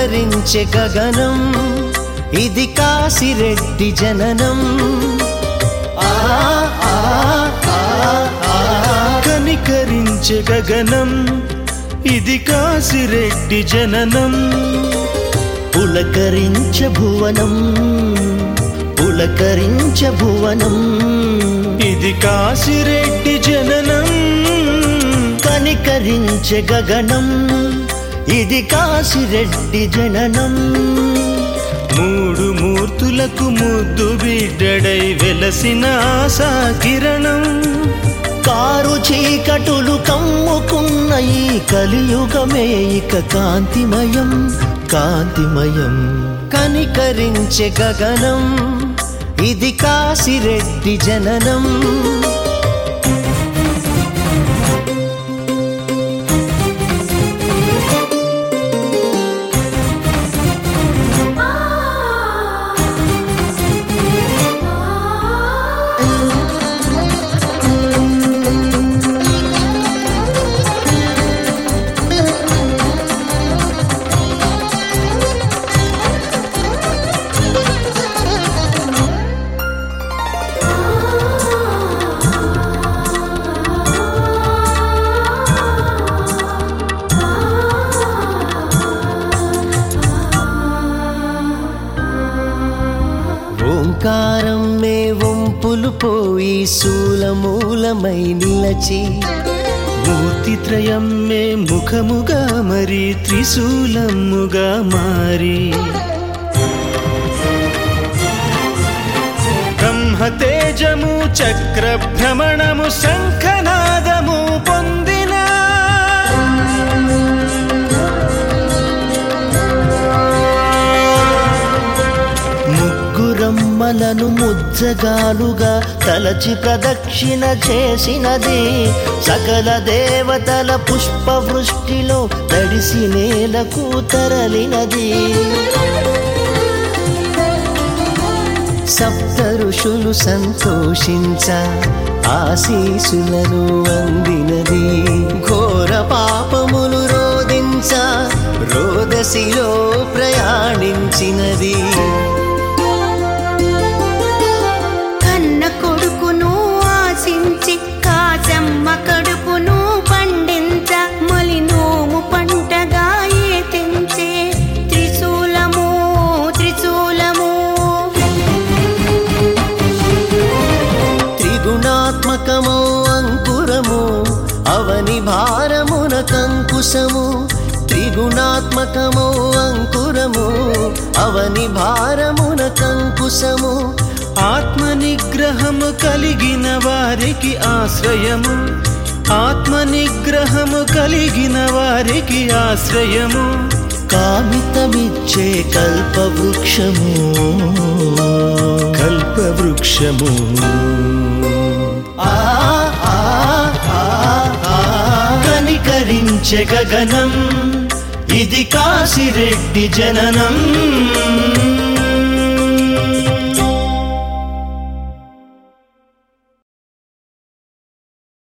పులకరించే గగనం ఇది కాశిరెడ్డి జననం ఆ ఆ ఆ ఆ కనికరించే గగనం ఇది కాశిరెడ్డి జననం పులకరించ భువనం పులకరించ భువనం ఇది కాశిరెడ్డి జననం కనికరించ గగనం ఇది కాశిరెడ్డి జననం మూడు మూర్తులకు ముద్దు బిడ్డడై వెలసిన ఆశా కిరణం కారు చీకటులు కమ్ముకున్న ఈ కలియుగమే ఇక కాంతిమయం కాంతిమయం కనికరించే గగనం ఇది కాశిరెడ్డి జననం ఓంకారం మే వంపులు పోయి శూలమూలమై నిలచి మూర్తిత్రయం మే ముఖముగా మరి త్రిశూలముగా మారి బ్రహ్మతేజము చక్ర భ్రమణము శంఖనాదము పొందిన ముగ్గురమ్మలను ముజ్జగాలుగా తలచి ప్రదక్షిణ చేసినది సకల దేవతల పుష్పవృష్టిలో తడిసి నేలకు తరలినది సప్త ఋషులు సంతోషించ ఆశీసులను అందినది ఘోర పాపములు రోధించ రోదసిలో ప్రయాణించినది కన్న కొడుకును ఆశించి కాచమ్మ కడుపును పండించ మలి నోము పంటగా ఏతించే త్రిశూలము త్రిశూలము త్రిగుణాత్మకమో అంకురము అవని భారమున కంకుశము త్రిగుణాత్మకమో అంకురము అవని భారమున కంకుశము ఆత్మ నిగ్రహము కలిగిన వారికి ఆశ్రయము ఆత్మ నిగ్రహము కలిగిన వారికి ఆశ్రయము కామితమిచ్చే కల్పవృక్షము కల్పవృక్షము ఆ ఆ ఆ ఆ కనికరించే గగనం ఇది కాశిరెడ్డి జననం